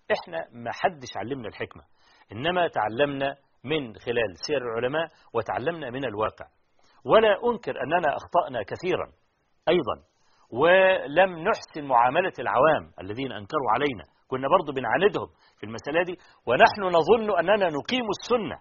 احنا ما حدش علمنا الحكمة إنما تعلمنا من خلال سير العلماء وتعلمنا من الواقع ولا أنكر أننا أخطأنا كثيرا أيضا ولم نحسن معاملة العوام الذين أنكروا علينا كنا برضو بنعاندهم في المسألة دي ونحن نظن أننا نقيم السنة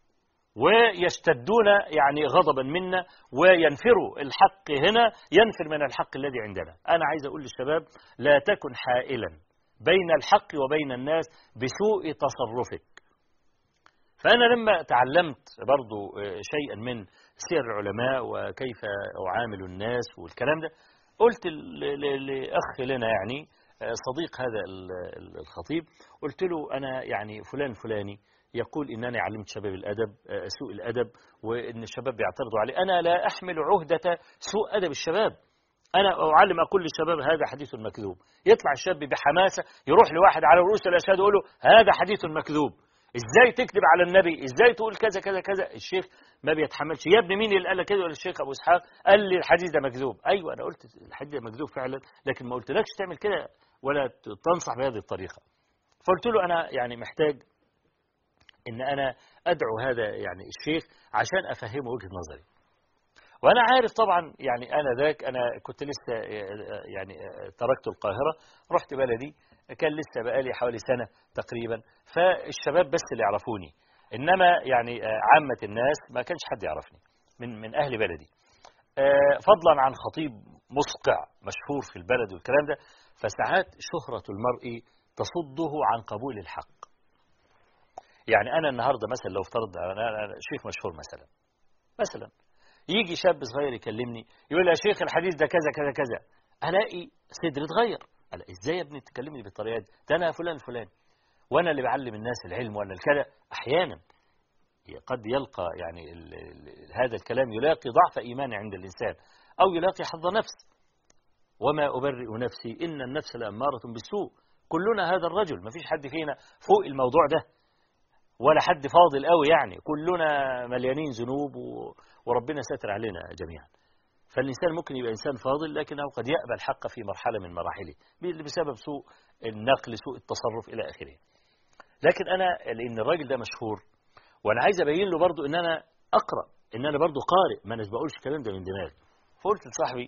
ويشتدون يعني غضبا منا وينفروا الحق هنا ينفر من الحق الذي عندنا أنا عايز أقول للشباب لا تكن حائلا بين الحق وبين الناس بسوء تصرفك فأنا لما تعلمت برضو شيئا من سير العلماء وكيف أعامل الناس والكلام ده قلت لأخ لنا يعني صديق هذا الخطيب قلت له أنا يعني فلان فلاني يقول إنني علمت شباب الأدب سوء الأدب وإن الشباب بيعترضوا عليه أنا لا أحمل عهدة سوء أدب الشباب أنا أعلم أقول للشباب هذا حديث مكذوب يطلع الشاب بحماسة يروح لواحد على رؤوس الأشهاد يقول له هذا حديث مكذوب ازاي تكذب على النبي ازاي تقول كذا كذا كذا الشيخ ما بيتحملش يا ابني مين اللي قال لك كده الشيخ ابو اسحاق قال لي الحديث ده مكذوب ايوه انا قلت الحديث ده مكذوب فعلا لكن ما قلتلكش تعمل كده ولا تنصح بهذه الطريقه فقلت له انا يعني محتاج ان انا ادعو هذا يعني الشيخ عشان افهمه وجهه نظري وانا عارف طبعا يعني انا ذاك انا كنت لسه يعني تركت القاهره رحت بلدي كان لسه بقالي حوالي سنه تقريبا فالشباب بس اللي يعرفوني انما يعني عامه الناس ما كانش حد يعرفني من من اهل بلدي فضلا عن خطيب مسقع مشهور في البلد والكلام ده فساعات شهرة المرء تصده عن قبول الحق يعني أنا النهاردة مثلا لو افترض أنا شيخ مشهور مثلا مثلا يجي شاب صغير يكلمني يقول لي يا شيخ الحديث ده كذا كذا كذا ألاقي صدري اتغير ألا إزاي يا ابني تكلمني بالطريقة دي ده أنا فلان فلان وأنا اللي بعلم الناس العلم ولا الكذا أحيانا قد يلقى يعني ال ال هذا الكلام يلاقي ضعف إيمان عند الإنسان أو يلاقي حظ نفس وما أبرئ نفسي إن النفس لأمارة بالسوء كلنا هذا الرجل ما فيش حد فينا فوق الموضوع ده ولا حد فاضل قوي يعني كلنا مليانين ذنوب وربنا ساتر علينا جميعا فالإنسان ممكن يبقى إنسان فاضل لكنه قد يقبل الحق في مرحلة من مراحله بسبب سوء النقل سوء التصرف إلى آخره لكن أنا لأن الراجل ده مشهور وأنا عايز أبين له برضو إن أنا أقرأ إن أنا برضو قارئ ما أنا بقولش الكلام ده من دماغي فقلت لصاحبي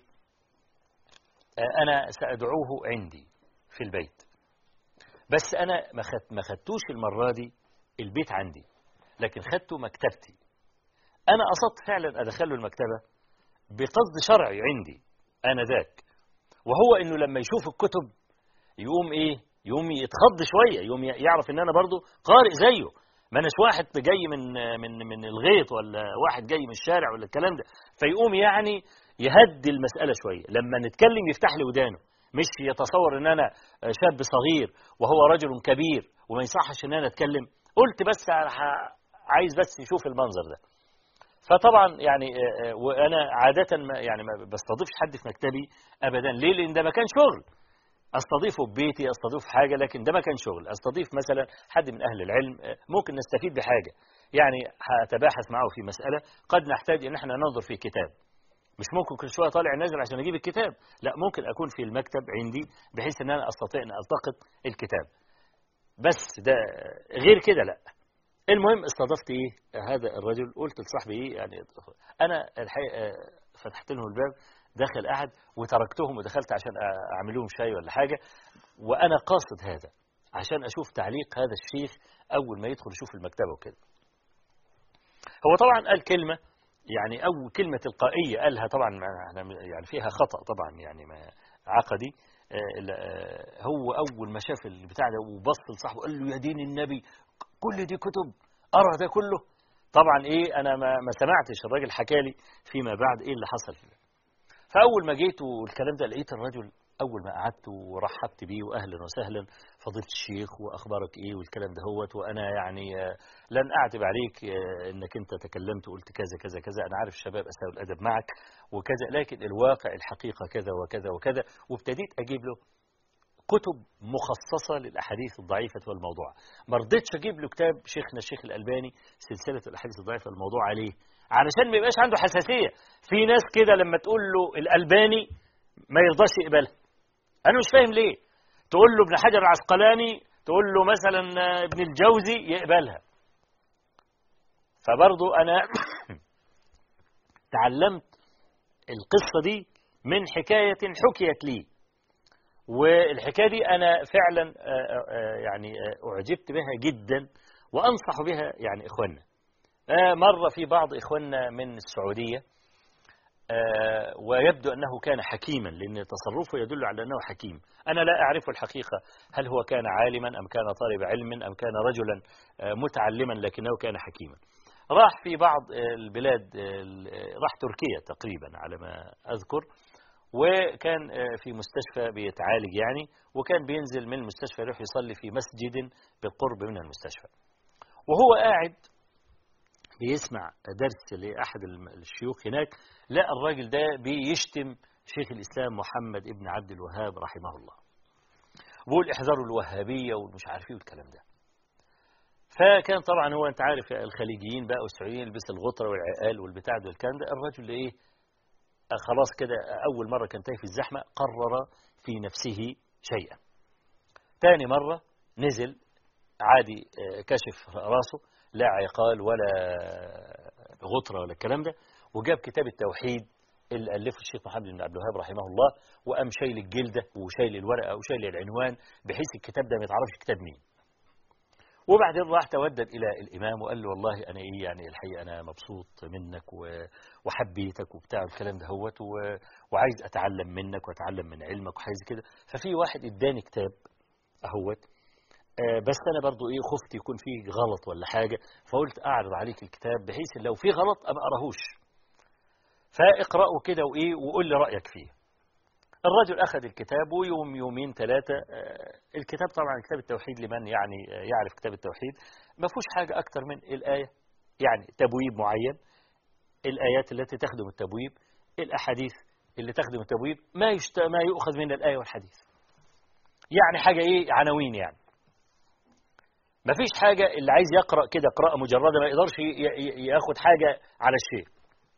أنا سأدعوه عندي في البيت بس أنا ما خدتوش المرة دي البيت عندي لكن خدته مكتبتي أنا قصدت فعلا أدخله المكتبة بقصد شرعي عندي أنا ذاك وهو إنه لما يشوف الكتب يقوم إيه يقوم يتخض شوية يقوم يعرف إن أنا برضو قارئ زيه ما أناش واحد جاي من من من الغيط ولا واحد جاي من الشارع ولا الكلام ده فيقوم يعني يهدي المسألة شوية لما نتكلم يفتح لي ودانه مش يتصور ان انا شاب صغير وهو رجل كبير وما يصحش ان انا اتكلم قلت بس عايز بس يشوف المنظر ده فطبعا يعني وانا عادة ما يعني ما بستضيفش حد في مكتبي ابدا ليه لان ده مكان شغل استضيفه في بيتي استضيف حاجة لكن ده مكان شغل استضيف مثلا حد من اهل العلم ممكن نستفيد بحاجة يعني هتباحث معه في مسألة قد نحتاج ان احنا ننظر في كتاب مش ممكن كل شويه طالع نازل عشان اجيب الكتاب لا ممكن اكون في المكتب عندي بحيث ان انا استطيع ان التقط الكتاب بس ده غير كده لا المهم استضفت ايه هذا الرجل قلت لصاحبي ايه يعني انا الحقيقه فتحت لهم الباب دخل قعد وتركتهم ودخلت عشان اعمل لهم شاي ولا حاجه وانا قاصد هذا عشان اشوف تعليق هذا الشيخ اول ما يدخل يشوف المكتبه وكده هو طبعا قال كلمه يعني أو كلمة تلقائية قالها طبعا يعني فيها خطأ طبعا يعني ما عقدي هو أول ما شاف البتاع ده وبص لصاحبه قال له يا دين النبي كل دي كتب أرى ده كله طبعا إيه أنا ما, ما سمعتش الراجل حكى لي فيما بعد إيه اللي حصل فأول ما جيت والكلام ده لقيت الرجل أول ما قعدت ورحبت بيه وأهلا وسهلا فضيلة الشيخ وأخبارك إيه والكلام ده هوت وأنا يعني لن أعتب عليك إنك أنت تكلمت وقلت كذا كذا كذا أنا عارف الشباب أساءوا الأدب معك وكذا لكن الواقع الحقيقة كذا وكذا وكذا وابتديت أجيب له كتب مخصصة للأحاديث الضعيفة والموضوع ما رضيتش أجيب له كتاب شيخنا الشيخ الألباني سلسلة الأحاديث الضعيفة والموضوع عليه علشان ما يبقاش عنده حساسية في ناس كده لما تقول له الألباني ما يرضاش يقبلها أنا مش فاهم ليه تقول له ابن حجر العسقلاني تقول له مثلا ابن الجوزي يقبلها فبرضو أنا تعلمت القصة دي من حكاية حكيت لي والحكاية دي أنا فعلا يعني أعجبت بها جدا وأنصح بها يعني إخواننا مر في بعض إخواننا من السعودية ويبدو أنه كان حكيما لأن تصرفه يدل على أنه حكيم أنا لا أعرف الحقيقة هل هو كان عالما أم كان طالب علم أم كان رجلا متعلما لكنه كان حكيما راح في بعض البلاد راح تركيا تقريبا على ما أذكر وكان في مستشفى بيتعالج يعني وكان بينزل من المستشفى يروح يصلي في مسجد بالقرب من المستشفى وهو قاعد بيسمع درس لأحد الشيوخ هناك لا الراجل ده بيشتم شيخ الإسلام محمد ابن عبد الوهاب رحمه الله بيقول احذروا الوهابية والمش عارفين والكلام ده فكان طبعا هو انت عارف الخليجيين بقى والسعوديين يلبس الغطرة والعقال والبتاع ده والكلام ده الرجل ايه خلاص كده أول مرة كان تايه في الزحمة قرر في نفسه شيئا تاني مرة نزل عادي كشف راسه لا عقال ولا غطرة ولا الكلام ده وجاب كتاب التوحيد اللي ألفه الشيخ محمد بن عبد الوهاب رحمه الله وقام شايل الجلدة وشايل الورقة وشايل العنوان بحيث الكتاب ده ما يتعرفش كتاب مين وبعدين راح تودد إلى الإمام وقال له والله أنا إيه يعني الحقيقة أنا مبسوط منك وحبيتك وبتاع الكلام ده هوت وعايز أتعلم منك وأتعلم من علمك وحاجة كده ففي واحد إداني كتاب أهوت بس أنا برضو إيه خفت يكون فيه غلط ولا حاجة فقلت أعرض عليك الكتاب بحيث لو فيه غلط أما أقراهوش فاقرأه كده وإيه وقول لي رأيك فيه الرجل أخذ الكتاب ويوم يومين ثلاثة الكتاب طبعا كتاب التوحيد لمن يعني يعرف كتاب التوحيد ما فيهوش حاجة أكتر من الآية يعني تبويب معين الآيات التي تخدم التبويب الأحاديث اللي تخدم التبويب ما يشت... ما يؤخذ من الآية والحديث يعني حاجة إيه عناوين يعني ما فيش حاجة اللي عايز يقرأ كده قراءة مجردة ما يقدرش ياخد حاجة على الشيء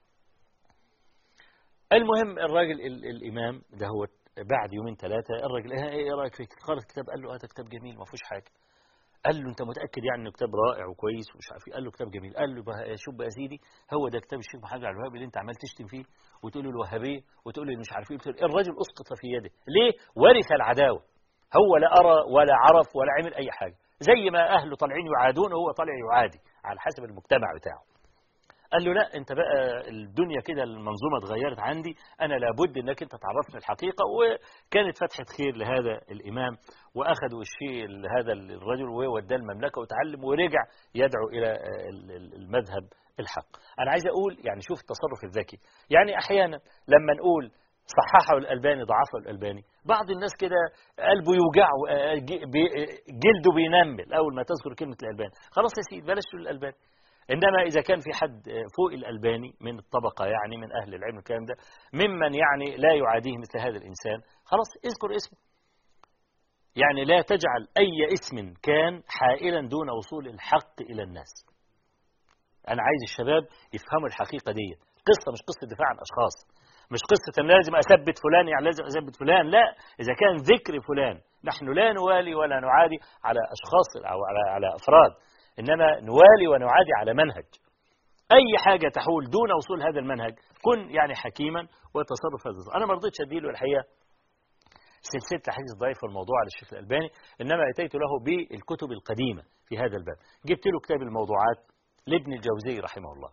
المهم الراجل الإمام ده هو بعد يومين ثلاثة الراجل ايه رأيك في قال الكتاب قال له هذا كتاب جميل ما فيهوش حاجة قال له انت متأكد يعني انه كتاب رائع وكويس ومش عارف قال له كتاب جميل قال له شوف بقى يا سيدي هو ده كتاب الشيخ محمد عبد الوهاب اللي انت عمال تشتم فيه وتقول له الوهابية وتقول له مش عارف ايه الراجل اسقط في يده ليه ورث العداوة هو لا أرى ولا عرف ولا عمل أي حاجة زي ما أهله طالعين يعادون هو طالع يعادي على حسب المجتمع بتاعه قال له لا انت بقى الدنيا كده المنظومة اتغيرت عندي انا لابد انك انت تعرفني الحقيقة وكانت فتحة خير لهذا الامام واخذوا الشيء لهذا الرجل ووداه المملكة وتعلم ورجع يدعو الى المذهب الحق انا عايز اقول يعني شوف التصرف الذكي يعني احيانا لما نقول صححه الألباني ضعفه الألباني بعض الناس كده قلبه يوجع جلده بينمل أول ما تذكر كلمة الألباني خلاص يا سيدي بلاش الألباني إنما إذا كان في حد فوق الألباني من الطبقة يعني من أهل العلم الكلام ده ممن يعني لا يعاديه مثل هذا الإنسان خلاص اذكر اسمه يعني لا تجعل أي اسم كان حائلا دون وصول الحق إلى الناس أنا عايز الشباب يفهموا الحقيقة دي قصة مش قصة دفاع عن أشخاص مش قصة أن لازم أثبت فلان يعني لازم أثبت فلان لا إذا كان ذكر فلان نحن لا نوالي ولا نعادي على أشخاص أو على, على أفراد إنما نوالي ونعادي على منهج أي حاجة تحول دون وصول هذا المنهج كن يعني حكيما وتصرف هذا أنا ما رضيتش أديله الحقيقة سلسلة الحديث ضعيف الموضوع على الشيخ الألباني إنما أتيت له بالكتب القديمة في هذا الباب جبت له كتاب الموضوعات لابن الجوزي رحمه الله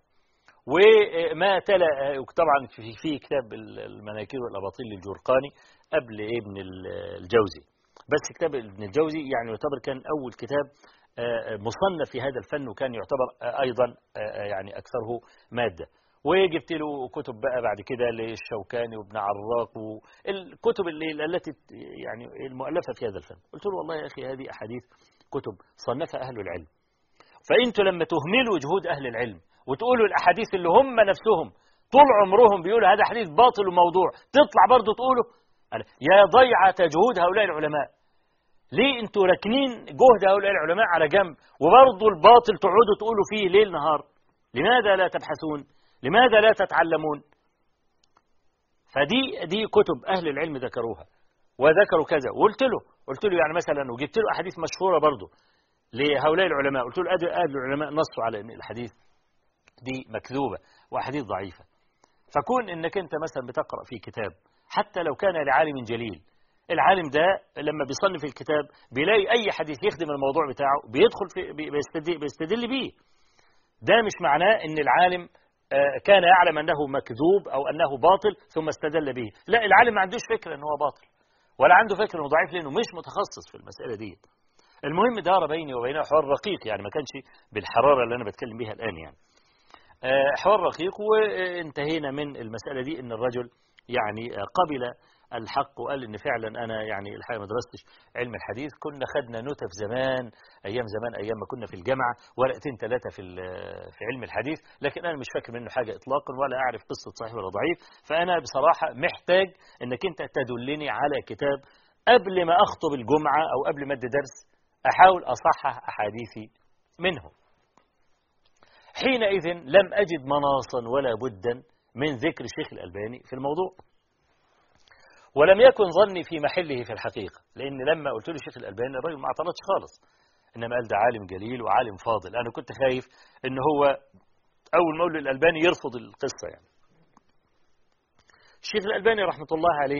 وما تلا طبعا في في كتاب المناكير والاباطيل للجرقاني قبل ابن الجوزي بس كتاب ابن الجوزي يعني يعتبر كان اول كتاب مصنف في هذا الفن وكان يعتبر ايضا يعني اكثره ماده وجبت له كتب بقى بعد كده للشوكاني وابن عراق والكتب اللي التي يعني المؤلفه في هذا الفن قلت له والله يا اخي هذه احاديث كتب صنفها اهل العلم فانتوا لما تهملوا جهود اهل العلم وتقولوا الأحاديث اللي هم نفسهم طول عمرهم بيقولوا هذا حديث باطل وموضوع تطلع برضه تقوله يا ضيعة جهود هؤلاء العلماء ليه انتوا راكنين جهد هؤلاء العلماء على جنب وبرضه الباطل تقعدوا تقولوا فيه ليل نهار لماذا لا تبحثون لماذا لا تتعلمون فدي دي كتب أهل العلم ذكروها وذكروا كذا وقلت له قلت له يعني مثلا وجبت له أحاديث مشهورة برضه لهؤلاء العلماء قلت له أدي أهل العلماء نصوا على أن الحديث دي مكذوبة وأحاديث ضعيفة فكون أنك أنت مثلا بتقرأ في كتاب حتى لو كان لعالم جليل العالم ده لما بيصنف الكتاب بيلاقي أي حديث يخدم الموضوع بتاعه بيدخل في بيستدل, بيستدل بيه ده مش معناه أن العالم كان يعلم أنه مكذوب أو أنه باطل ثم استدل به لا العالم ما عندوش فكرة أنه باطل ولا عنده فكرة أنه ضعيف لأنه مش متخصص في المسألة دي المهم دار بيني وبينه حوار رقيق يعني ما كانش بالحرارة اللي أنا بتكلم بيها الآن يعني حوار رقيق وانتهينا من المسألة دي أن الرجل يعني قبل الحق وقال ان فعلا انا يعني الحقيقه ما درستش علم الحديث كنا خدنا نتف زمان ايام زمان ايام ما كنا في الجامعه ورقتين ثلاثه في في علم الحديث لكن انا مش فاكر منه حاجه اطلاقا ولا اعرف قصه صحيح ولا ضعيف فانا بصراحه محتاج انك انت تدلني على كتاب قبل ما اخطب الجمعه او قبل ما ادي درس احاول اصحح احاديثي منه حينئذ لم اجد مناصا ولا بدا من ذكر الشيخ الالباني في الموضوع ولم يكن ظني في محله في الحقيقة لأن لما قلت له الشيخ الألباني الراجل ما اعترضش خالص إنما قال ده عالم جليل وعالم فاضل أنا كنت خايف إن هو أول ما أقول الألباني يرفض القصة يعني الشيخ الألباني رحمة الله عليه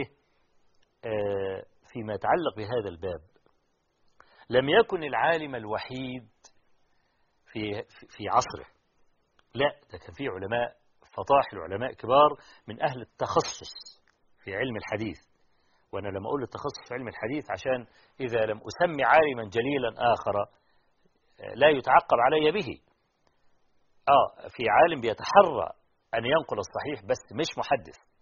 فيما يتعلق بهذا الباب لم يكن العالم الوحيد في في عصره لا ده كان في علماء فطاحل علماء كبار من أهل التخصص في علم الحديث وأنا لما أقول التخصص في علم الحديث عشان إذا لم أسمي عالما جليلا آخر لا يتعقب علي به آه في عالم بيتحرى أن ينقل الصحيح بس مش محدث